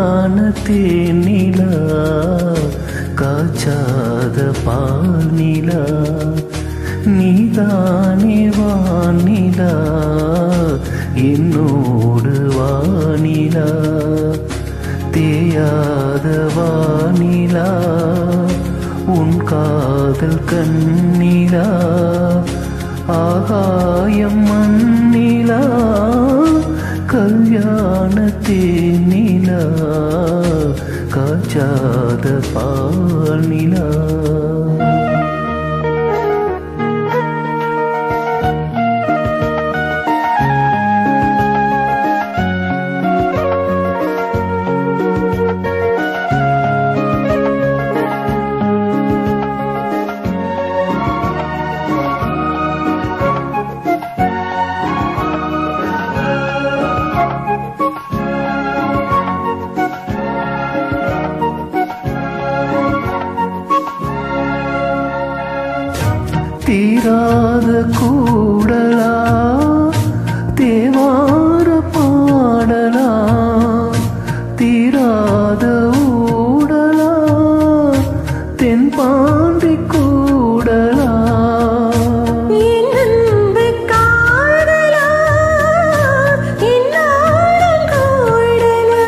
கல்யாண தேனிலா காய்ச்சாத பானிலா நீதானே வானிலா என்னோடு வானிலா தேயாத வானிலா உன் காதல் கண்ணிலா ஆகாயம் மண்ணிலா கல்யாண தேனிலா காய்ச்சாத பானிலா தீராத கூடலா தேவார பாடலா தீராத ஊடலா தென்பாண்டி கூடலா என் அன்பு காதலா என்னாலும் கூடலா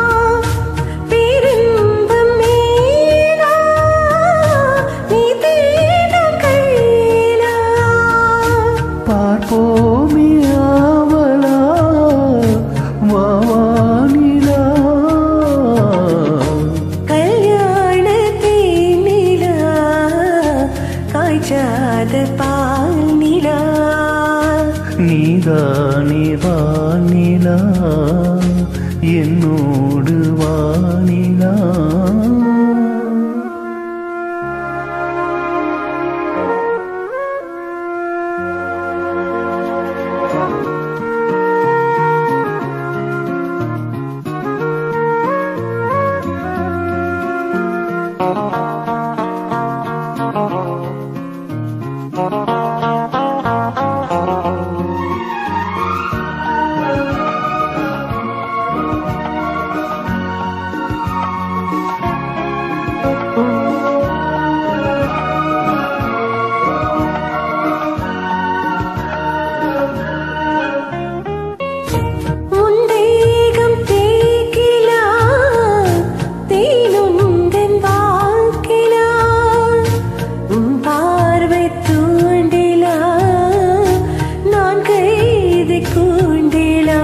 பேரின்பம் மேலா நீ தேடும் கையிலா பார்ப்போமே ஆவலா வாவானிலா கல்யாண தேனிலா காய்ச்சாத பால் நிலா நீதானே வானிலா என்னோடு வானிலா உந்தேகம் தேக்கிலா தேனுந்தன் வாக்கிலா உன் பார்வை தூண்டிலா நான் கைதி கூண்டிலா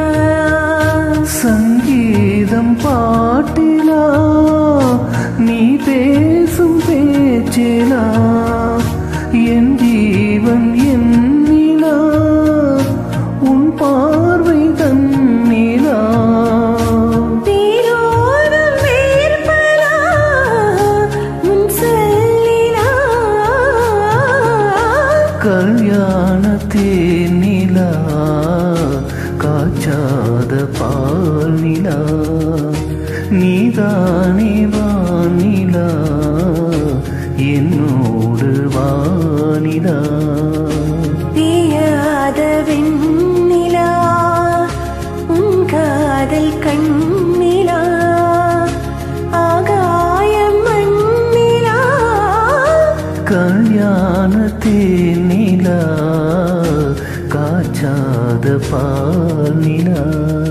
சங்கீதம் பாட்டிலா நீ பேசும் பேச்சிலா என் ஜீவன் என்னிலா உன் பார்வை தன்னிலா தேரோடும் வேர்ப்பலா உன் சொல்லிலா கல்யாண தேனிலா காய்ச்சாத பால் நிலா நீதானே வானிலா என்னோடு வானிலா தீயாத வெண்ணிலா உன் காதல் கண்ணிலா ஆகாயம் மண்ணிலா கல்யாண தேனிலா காய்ச்சாத பால் நிலா